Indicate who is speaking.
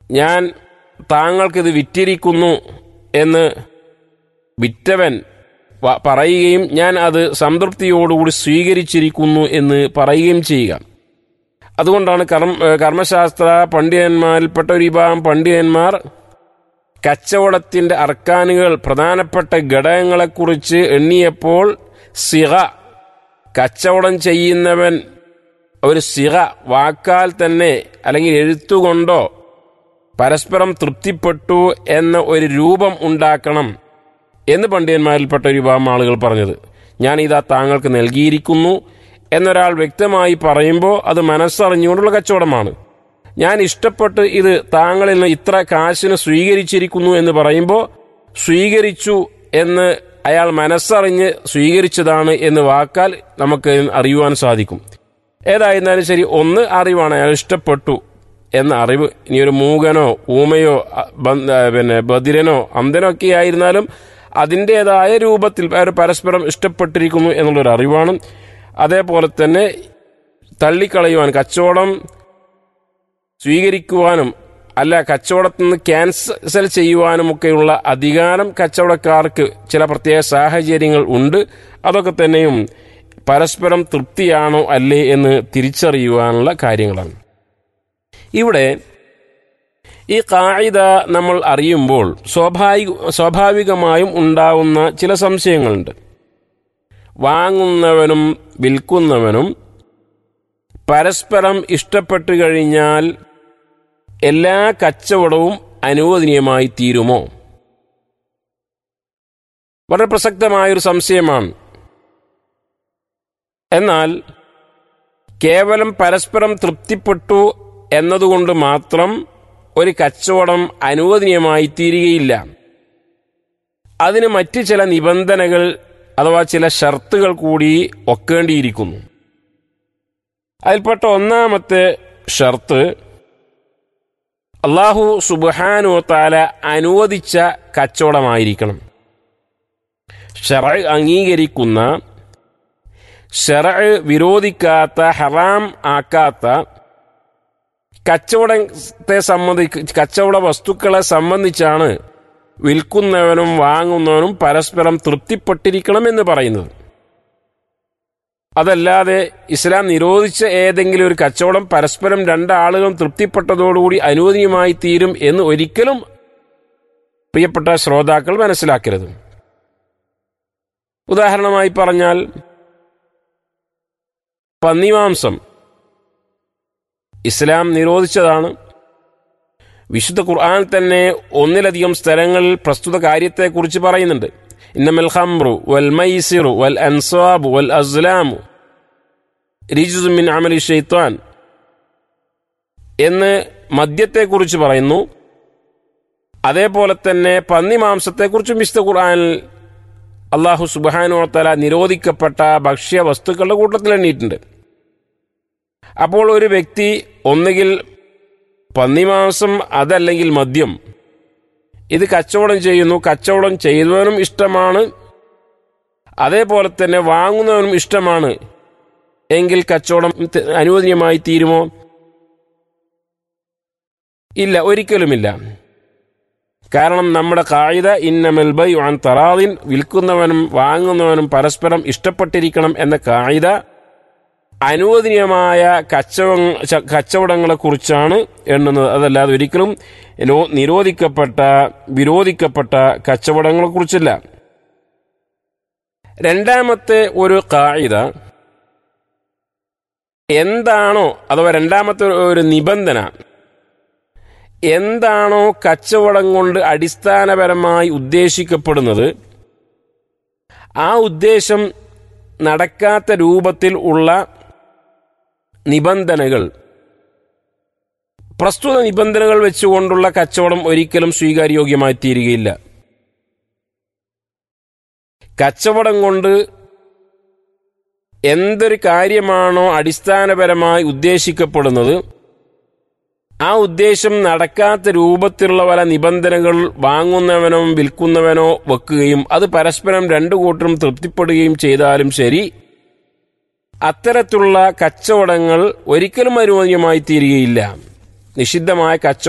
Speaker 1: ഞാൻ താങ്കൾക്കിത് വിറ്റിരിക്കുന്നു എന്ന് വിറ്റവൻ വ- പറയുകയും ഞാൻ അത് സംതൃപ്തിയോടുകൂടി സ്വീകരിച്ചിരിക്കുന്നു എന്ന് പറയുകയും ചെയ്യുക അതുകൊണ്ടാണ് കർമ്മ ഏഹ് കർമ്മശാസ്ത്ര പണ്ഡിതന്മാരിൽപ്പെട്ട ഒരു വിഭാഗം പണ്ഡിതന്മാർ കച്ചവടത്തിന്റെ അർക്കാനുകൾ പ്രധാനപ്പെട്ട ഘടകങ്ങളെക്കുറിച്ച് എണ്ണിയപ്പോൾ സിറ കച്ചവടം ചെയ്യുന്നവൻ ഒരു സിറ വാക്കാൽ തന്നെ അല്ലെങ്കിൽ എഴുത്തുകൊണ്ടോ പരസ്പരം തൃപ്തിപ്പെട്ടു എന്ന ഒരു രൂപം ഉണ്ടാക്കണം എന്ന് പണ്ഡിതന്മാരിൽപ്പെട്ട ഒരു വിഭാഗം ആളുകൾ പറഞ്ഞത് ഞാൻ ഇതാ താങ്കൾക്ക് നൽകിയിരിക്കുന്നു എന്നൊരാൾ വ്യക്തമായി പറയുമ്പോൾ അത് മനസ്സറിഞ്ഞുകൊണ്ടുള്ള കച്ചവടമാണ് ഞാൻ ഇഷ്ടപ്പെട്ട് ഇത് താങ്കളിൽ നിന്ന് ഇത്ര കാശിന് സ്വീകരിച്ചിരിക്കുന്നു എന്ന് പറയുമ്പോൾ സ്വീകരിച്ചു എന്ന് അയാൾ മനസ്സറിഞ്ഞ് സ്വീകരിച്ചതാണ് എന്ന് വാക്കാൽ നമുക്ക് അറിയുവാൻ സാധിക്കും ഏതായിരുന്നാലും ശരി ഒന്ന് അറിവാണ് അയാൾ ഇഷ്ടപ്പെട്ടു എന്ന അറിവ് ഇനി ഒരു മൂകനോ ഊമയോ അ, ബന്ധ- പിന്നെ ബദിരനോ അന്ധനോ ഒക്കെ ആയിരുന്നാലും അതിൻ്റെതായ രൂപത്തിൽ അവർ പരസ്പരം ഇഷ്ടപ്പെട്ടിരിക്കുന്നു എന്നുള്ളൊരു അറിവാണ് അതേപോലെ തന്നെ തള്ളിക്കളയുവാൻ കച്ചവടം സ്വീകരിക്കുവാനും അല്ല കച്ചവടത്തിൽ നിന്ന് ക്യാൻസൽ ചെയ്യുവാനുമൊക്കെയുള്ള അധികാരം കച്ചവടക്കാർക്ക് ചില പ്രത്യേക സാഹചര്യങ്ങൾ ഉണ്ട് അതൊക്കെ തന്നെയും പരസ്പരം തൃപ്തിയാണോ അല്ലേ എന്ന് തിരിച്ചറിയുവാനുള്ള കാര്യങ്ങളാണ് ഇവിടെ ഈ കായിക നമ്മൾ അറിയുമ്പോൾ സ്വാഭാവിക സ്വാഭാവികമായും ഉണ്ടാവുന്ന ചില സംശയങ്ങളുണ്ട് വാങ്ങുന്നവനും വിൽക്കുന്നവനും പരസ്പരം ഇഷ്ടപ്പെട്ടു കഴിഞ്ഞാൽ എല്ലാ കച്ചവടവും അനുവദനീയമായി തീരുമോ വളരെ പ്രസക്തമായൊരു സംശയമാണ് എന്നാൽ കേവലം പരസ്പരം തൃപ്തിപ്പെട്ടു എന്നതുകൊണ്ട് മാത്രം ഒരു കച്ചവടം അനുവദനീയമായി തീരുകയില്ല അതിന് മറ്റ് ചില നിബന്ധനകൾ അഥവാ ചില ഷർത്തുകൾ കൂടി ഒക്കേണ്ടിയിരിക്കുന്നു അതിൽപ്പെട്ട ഒന്നാമത്തെ ഷർത്ത് അള്ളാഹു സുബാനു താല അനുവദിച്ച കച്ചവടമായിരിക്കണം ഷറ അംഗീകരിക്കുന്ന ഷറ വിരോധിക്കാത്ത ഹറാം ആക്കാത്ത കച്ചവടത്തെ സംബന്ധിച്ച് കച്ചവട വസ്തുക്കളെ സംബന്ധിച്ചാണ് വിൽക്കുന്നവനും വാങ്ങുന്നവനും പരസ്പരം തൃപ്തിപ്പെട്ടിരിക്കണം എന്ന് പറയുന്നത് അതല്ലാതെ ഇസ്ലാം നിരോധിച്ച ഏതെങ്കിലും ഒരു കച്ചവടം പരസ്പരം രണ്ടാളുകളും തൃപ്തിപ്പെട്ടതോടുകൂടി അനുവദനീയമായി തീരും എന്ന് ഒരിക്കലും പ്രിയപ്പെട്ട ശ്രോതാക്കൾ മനസ്സിലാക്കരുത് ഉദാഹരണമായി പറഞ്ഞാൽ പന്നിമാംസം ഇസ്ലാം നിരോധിച്ചതാണ് വിശുദ്ധ ഖുർആൻ തന്നെ ഒന്നിലധികം സ്ഥലങ്ങളിൽ പ്രസ്തുത കാര്യത്തെക്കുറിച്ച് പറയുന്നുണ്ട് ഇന്നമൽ ഖംറു വൽ മൈസിറു വൽ അൻസാബു വൽ അസ്ലാമു റിജുസു മിൻ അമലി ഷെയ്ത്താൻ എന്ന് മദ്യത്തെക്കുറിച്ച് പറയുന്നു അതേപോലെ തന്നെ പന്നിമാംസത്തെക്കുറിച്ചും വിശുദ്ധ ഖുർആനിൽ അള്ളാഹു സുബാനുവത്തല നിരോധിക്കപ്പെട്ട ഭക്ഷ്യ വസ്തുക്കളുടെ കൂട്ടത്തിൽ എണ്ണിയിട്ടുണ്ട് അപ്പോൾ ഒരു വ്യക്തി ഒന്നുകിൽ പന്നിമാംസം അതല്ലെങ്കിൽ മദ്യം ഇത് കച്ചവടം ചെയ്യുന്നു കച്ചവടം ചെയ്യുന്നവനും ഇഷ്ടമാണ് അതേപോലെ തന്നെ വാങ്ങുന്നവനും ഇഷ്ടമാണ് എങ്കിൽ കച്ചവടം ത- അനുവദനീയമായി തീരുമോ ഇല്ല ഒരിക്കലുമില്ല കാരണം നമ്മുടെ കായിക ഇന്നമൽ ബൈ ആൻ തറാദിൻ വിൽക്കുന്നവനും വാങ്ങുന്നവനും പരസ്പരം ഇഷ്ടപ്പെട്ടിരിക്കണം എന്ന കായിക അനുവദനീയമായ കച്ചവ കച്ചവടങ്ങളെ കുറിച്ചാണ് എണ്ണുന്നത് അതല്ലാതെ ഒരിക്കലും നോ- നിരോധിക്കപ്പെട്ട വിരോധിക്കപ്പെട്ട കച്ചവടങ്ങളെ കുറിച്ചല്ല രണ്ടാമത്തെ ഒരു കായിക എന്താണോ അഥവാ രണ്ടാമത്തെ ഒരു നിബന്ധന എന്താണോ കച്ചവടം കൊണ്ട് അടിസ്ഥാനപരമായി ഉദ്ദേശിക്കപ്പെടുന്നത് ആ ഉദ്ദേശം നടക്കാത്ത രൂപത്തിൽ ഉള്ള നിബന്ധനകൾ പ്രസ്തുത നിബന്ധനകൾ വെച്ചുകൊണ്ടുള്ള കച്ചവടം ഒരിക്കലും സ്വീകാര്യോഗ്യമായി തീരുകയില്ല കച്ചവടം കൊണ്ട് എന്തൊരു കാര്യമാണോ അടിസ്ഥാനപരമായി ഉദ്ദേശിക്കപ്പെടുന്നത് ആ ഉദ്ദേശം നടക്കാത്ത രൂപത്തിലുള്ള പല നിബന്ധനകൾ വാങ്ങുന്നവനോ വിൽക്കുന്നവനോ വെക്കുകയും അത് പരസ്പരം രണ്ടു കൂട്ടരും തൃപ്തിപ്പെടുകയും ചെയ്താലും ശരി അത്തരത്തിലുള്ള കച്ചവടങ്ങൾ ഒരിക്കലും അനുവദനീയമായി തീരുകയില്ല നിഷിദ്ധമായ കച്ചവടം